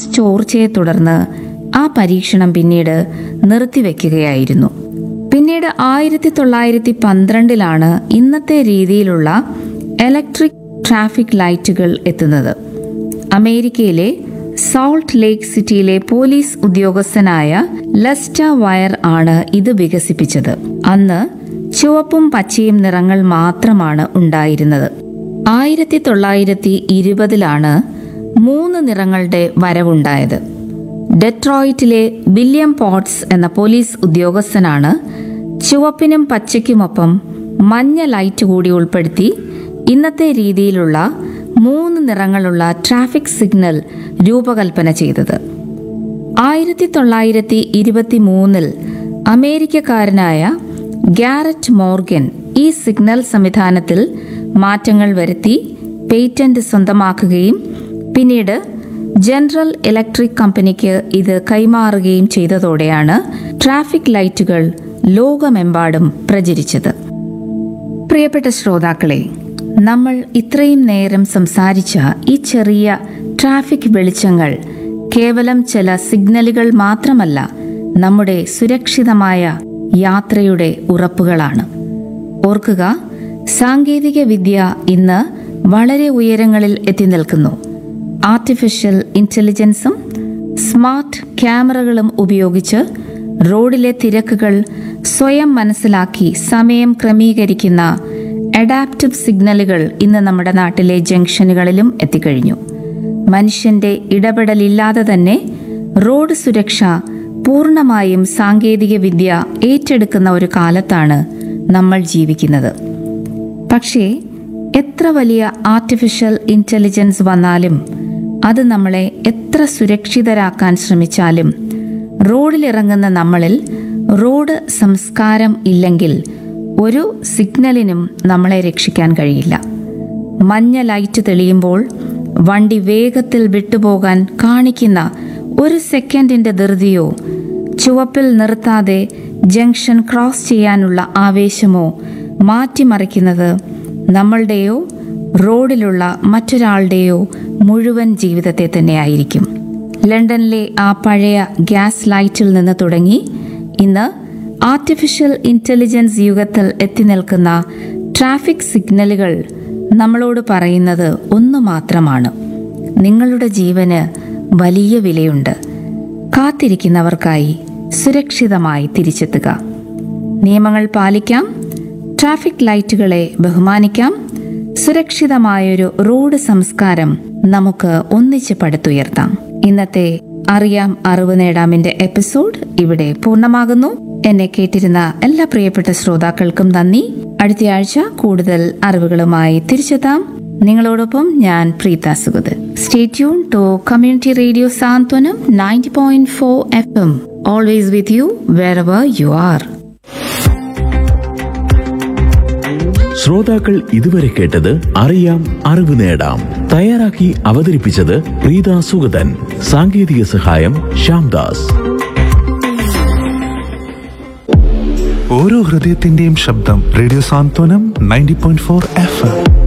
gas ചോർച്ചയെ തുടർന്ന് ആ പരീക്ഷണം പിന്നീട് നിർത്തിവെക്കുകയായിരുന്നു പിന്നീട് ആയിരത്തി തൊള്ളായിരത്തി പന്ത്രണ്ടിലാണ് ഇന്നത്തെ രീതിയിലുള്ള ഇലക്ട്രിക് ട്രാഫിക് ലൈറ്റുകൾ എത്തുന്നത് അമേരിക്കയിലെ സോൾട്ട് ലേക്ക് സിറ്റിയിലെ പോലീസ് ഉദ്യോഗസ്ഥനായ ലസ്റ്റ വയർ ആണ് ഇത് വികസിപ്പിച്ചത് അന്ന് ചുവപ്പും പച്ചയും നിറങ്ങൾ മാത്രമാണ് ഉണ്ടായിരുന്നത് ആയിരത്തി തൊള്ളായിരത്തി ഇരുപതിലാണ് മൂന്ന് നിറങ്ങളുടെ വരവുണ്ടായത് ഡെട്രോയിറ്റിലെ വില്യം പോട്ട്സ് എന്ന പോലീസ് ഉദ്യോഗസ്ഥനാണ് ചുവപ്പിനും പച്ചയ്ക്കുമൊപ്പം മഞ്ഞ ലൈറ്റ് കൂടി ഉൾപ്പെടുത്തി ഇന്നത്തെ രീതിയിലുള്ള മൂന്ന് നിറങ്ങളുള്ള ട്രാഫിക് സിഗ്നൽ രൂപകൽപ്പന ചെയ്തത് ആയിരത്തി തൊള്ളായിരത്തി ഇരുപത്തി മൂന്നിൽ അമേരിക്കക്കാരനായ ഗാരറ്റ് മോർഗൻ ഈ സിഗ്നൽ സംവിധാനത്തിൽ മാറ്റങ്ങൾ വരുത്തി പേറ്റന്റ് സ്വന്തമാക്കുകയും പിന്നീട് ജനറൽ ഇലക്ട്രിക് കമ്പനിക്ക് ഇത് കൈമാറുകയും ചെയ്തതോടെയാണ് ട്രാഫിക് ലൈറ്റുകൾ ലോകമെമ്പാടും പ്രചരിച്ചത് പ്രിയപ്പെട്ട ശ്രോതാക്കളെ നമ്മൾ ഇത്രയും നേരം സംസാരിച്ച ഈ ചെറിയ ട്രാഫിക് വെളിച്ചങ്ങൾ കേവലം ചില സിഗ്നലുകൾ മാത്രമല്ല നമ്മുടെ സുരക്ഷിതമായ യാത്രയുടെ ഉറപ്പുകളാണ് ഓർക്കുക സാങ്കേതിക വിദ്യ ഇന്ന് വളരെ ഉയരങ്ങളിൽ എത്തി നിൽക്കുന്നു ആർട്ടിഫിഷ്യൽ ഇന്റലിജൻസും സ്മാർട്ട് ക്യാമറകളും ഉപയോഗിച്ച് റോഡിലെ തിരക്കുകൾ സ്വയം മനസ്സിലാക്കി സമയം ക്രമീകരിക്കുന്ന അഡാപ്റ്റീവ് സിഗ്നലുകൾ ഇന്ന് നമ്മുടെ നാട്ടിലെ ജംഗ്ഷനുകളിലും എത്തിക്കഴിഞ്ഞു മനുഷ്യന്റെ ഇടപെടലില്ലാതെ തന്നെ റോഡ് സുരക്ഷ പൂർണ്ണമായും സാങ്കേതിക വിദ്യ ഏറ്റെടുക്കുന്ന ഒരു കാലത്താണ് നമ്മൾ ജീവിക്കുന്നത് പക്ഷേ എത്ര വലിയ ആർട്ടിഫിഷ്യൽ ഇന്റലിജൻസ് വന്നാലും അത് നമ്മളെ എത്ര സുരക്ഷിതരാക്കാൻ ശ്രമിച്ചാലും റോഡിലിറങ്ങുന്ന നമ്മളിൽ റോഡ് സംസ്കാരം ഇല്ലെങ്കിൽ ഒരു സിഗ്നലിനും നമ്മളെ രക്ഷിക്കാൻ കഴിയില്ല മഞ്ഞ ലൈറ്റ് തെളിയുമ്പോൾ വണ്ടി വേഗത്തിൽ വിട്ടുപോകാൻ കാണിക്കുന്ന ഒരു സെക്കൻഡിന്റെ ധൃതിയോ ചുവപ്പിൽ നിർത്താതെ ജംഗ്ഷൻ ക്രോസ് ചെയ്യാനുള്ള ആവേശമോ മാറ്റിമറിക്കുന്നത് നമ്മളുടെയോ റോഡിലുള്ള മറ്റൊരാളുടെയോ മുഴുവൻ ജീവിതത്തെ തന്നെയായിരിക്കും ലണ്ടനിലെ ആ പഴയ ഗ്യാസ് ലൈറ്റിൽ നിന്ന് തുടങ്ങി ഇന്ന് ആർട്ടിഫിഷ്യൽ ഇന്റലിജൻസ് യുഗത്തിൽ എത്തി നിൽക്കുന്ന ട്രാഫിക് സിഗ്നലുകൾ നമ്മളോട് പറയുന്നത് ഒന്നു മാത്രമാണ് നിങ്ങളുടെ ജീവന് വലിയ വിലയുണ്ട് കാത്തിരിക്കുന്നവർക്കായി സുരക്ഷിതമായി തിരിച്ചെത്തുക നിയമങ്ങൾ പാലിക്കാം ട്രാഫിക് ലൈറ്റുകളെ ബഹുമാനിക്കാം സുരക്ഷിതമായൊരു റോഡ് സംസ്കാരം നമുക്ക് ഒന്നിച്ച് പടുത്തുയർത്താം ഇന്നത്തെ അറിയാം അറിവ് നേടാമിന്റെ എപ്പിസോഡ് ഇവിടെ പൂർണ്ണമാകുന്നു എന്നെ കേട്ടിരുന്ന എല്ലാ പ്രിയപ്പെട്ട ശ്രോതാക്കൾക്കും നന്ദി അടുത്തയാഴ്ച കൂടുതൽ അറിവുകളുമായി തിരിച്ചെത്താം നിങ്ങളോടൊപ്പം ഞാൻ Preetha Sugath stay tune to community radio Santhwanam ninety point four F M always with you where you are ശ്രോതാക്കൾ ഇതുവരെ കേട്ടത് അറിയാം അറിവ് നേടാം തയ്യാറാക്കി അവതരിപ്പിച്ചത് പ്രീത സുഗതൻ സാങ്കേതിക സഹായം ശ്യാംദാസ് ഓരോ ഹൃദയത്തിന്റെയും ശബ്ദം radio Santhwanam ninety point four F M